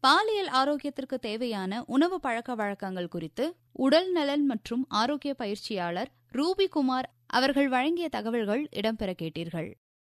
பாலியல் ஆரோக்கியத்திற்கு தேவையான உணவு பழக்க வழக்கங்கள் குறித்து உடல் நலன் மற்றும் ஆரோக்கிய பயிற்சியாளர் ரூபி குமார் அவர்கள் வழங்கிய தகவல்கள் இடம்பெற கேட்டீர்கள்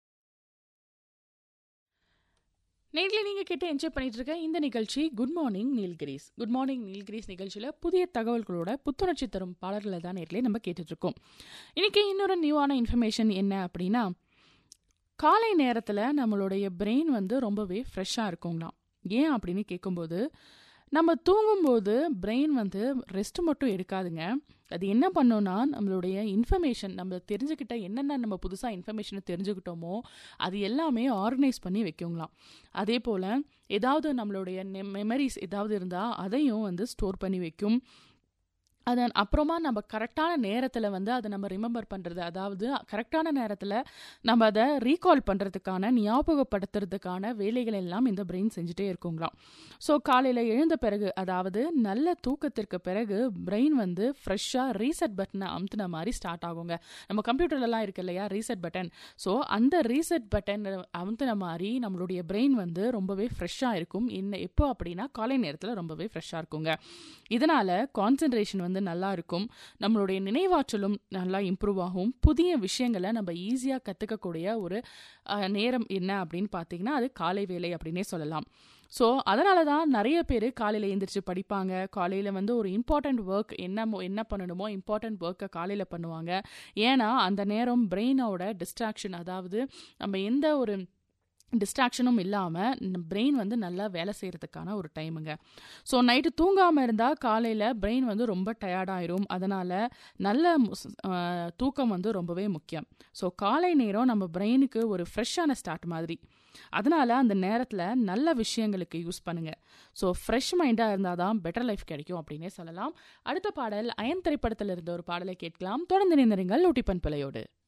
நேரில் நீங்கள் கேட்டு என்ஜாய் பண்ணிட்டு இருக்க இந்த நிகழ்ச்சி good morning Nilgiris good morning Nilgiris நிகழ்ச்சியில் புதிய தகவல்களோட புத்துணர்ச்சி தரும் பாடல்களை தான் நேரில் நம்ம கேட்டுட்டு இருக்கோம் இன்னைக்கு இன்னொரு நியூவான இன்ஃபர்மேஷன் என்ன அப்படின்னா காலை நேரத்தில் நம்மளுடைய பிரெயின் வந்து ரொம்பவே ஃப்ரெஷ்ஷாக இருக்குங்களாம் ஏன் அப்படின்னு கேட்கும்போது நம்ம தூங்கும்போது பிரெயின் வந்து ரெஸ்ட் மட்டும் எடுக்காதுங்க அது என்ன பண்ணோன்னா நம்மளுடைய இன்ஃபர்மேஷன் நம்ம தெரிஞ்சுக்கிட்ட என்னென்ன நம்ம புதுசாக இன்ஃபர்மேஷனை தெரிஞ்சுக்கிட்டோமோ அது எல்லாமே ஆர்கனைஸ் பண்ணி வைக்குங்களாம் அதே போல் ஏதாவது நம்மளுடைய மெமரிஸ் ஏதாவது இருந்தால் அதையும் வந்து ஸ்டோர் பண்ணி வைக்கும் அதன் அப்புறமா நம்ம கரெக்டான நேரத்தில் வந்து அதை நம்ம ரிமெம்பர் பண்ணுறது அதாவது கரெக்டான நேரத்தில் நம்ம அதை ரீகால் பண்ணுறதுக்கான ஞாபகப்படுத்துறதுக்கான வேலைகள் எல்லாம் இந்த பிரெயின் செஞ்சுட்டே இருக்குங்களாம் ஸோ காலையில் எழுந்த பிறகு அதாவது நல்ல தூக்கத்திற்கு பிறகு பிரெயின் வந்து ஃப்ரெஷ்ஷாக ரீசெட் பட்டனை அமுத்துன மாதிரி ஸ்டார்ட் ஆகுங்க நம்ம கம்ப்யூட்டர்லலாம் இருக்கு இல்லையா ரீசெட் பட்டன் ஸோ அந்த ரீசெட் பட்டன் அமுத்துன மாதிரி நம்மளுடைய பிரெயின் வந்து ரொம்பவே ஃப்ரெஷ்ஷாக இருக்கும் என்ன எப்போ அப்படின்னா காலை நேரத்தில் ரொம்பவே ஃப்ரெஷ்ஷாக இருக்குங்க இதனால் கான்சென்ட்ரேஷன் வந்து நல்லா இருக்கும் நம்மளுடைய நினைவாற்றலும் நல்லா இம்ப்ரூவ் ஆகும் புதிய விஷயங்களை நம்ம ஈஸியாக கற்றுக்கக்கூடிய ஒரு நேரம் என்ன அப்படின்னு பார்த்தீங்கன்னா அது காலை வேலை அப்படின்னே சொல்லலாம் ஸோ அதனால தான் நிறைய பேர் காலையில் எழுந்திரிச்சு படிப்பாங்க காலையில் வந்து ஒரு இம்பார்ட்டண்ட் ஒர்க் என்ன என்ன பண்ணணுமோ இம்பார்ட்டண்ட் ஒர்க்கை காலையில் பண்ணுவாங்க ஏன்னா அந்த நேரம் பிரெயினோட டிஸ்ட்ராக்ஷன் அதாவது நம்ம எந்த ஒரு டிஸ்ட்ராக்ஷனும் இல்லாமல் பிரெயின் வந்து நல்லா வேலை செய்கிறதுக்கான ஒரு டைமுங்க ஸோ நைட்டு தூங்காமல் இருந்தால் காலையில் பிரெயின் வந்து ரொம்ப டயர்டாயிரும் அதனால் நல்ல தூக்கம் வந்து ரொம்பவே முக்கியம் ஸோ காலை நேரம் நம்ம பிரெயினுக்கு ஒரு ஃப்ரெஷ்ஷான ஸ்டார்ட் மாதிரி அதனால் அந்த நேரத்தில் நல்ல விஷயங்களுக்கு யூஸ் பண்ணுங்கள் ஸோ ஃப்ரெஷ் மைண்டாக இருந்தால் தான் பெட்டர் லைஃப் கிடைக்கும் அப்படின்னே சொல்லலாம் அடுத்த பாடல் அயன் திரைப்படத்தில் இருந்த ஒரு பாடலை கேட்கலாம் தொடர்ந்து நினைந்தருங்கள் ஊட்டிப்பன் பிள்ளையோடு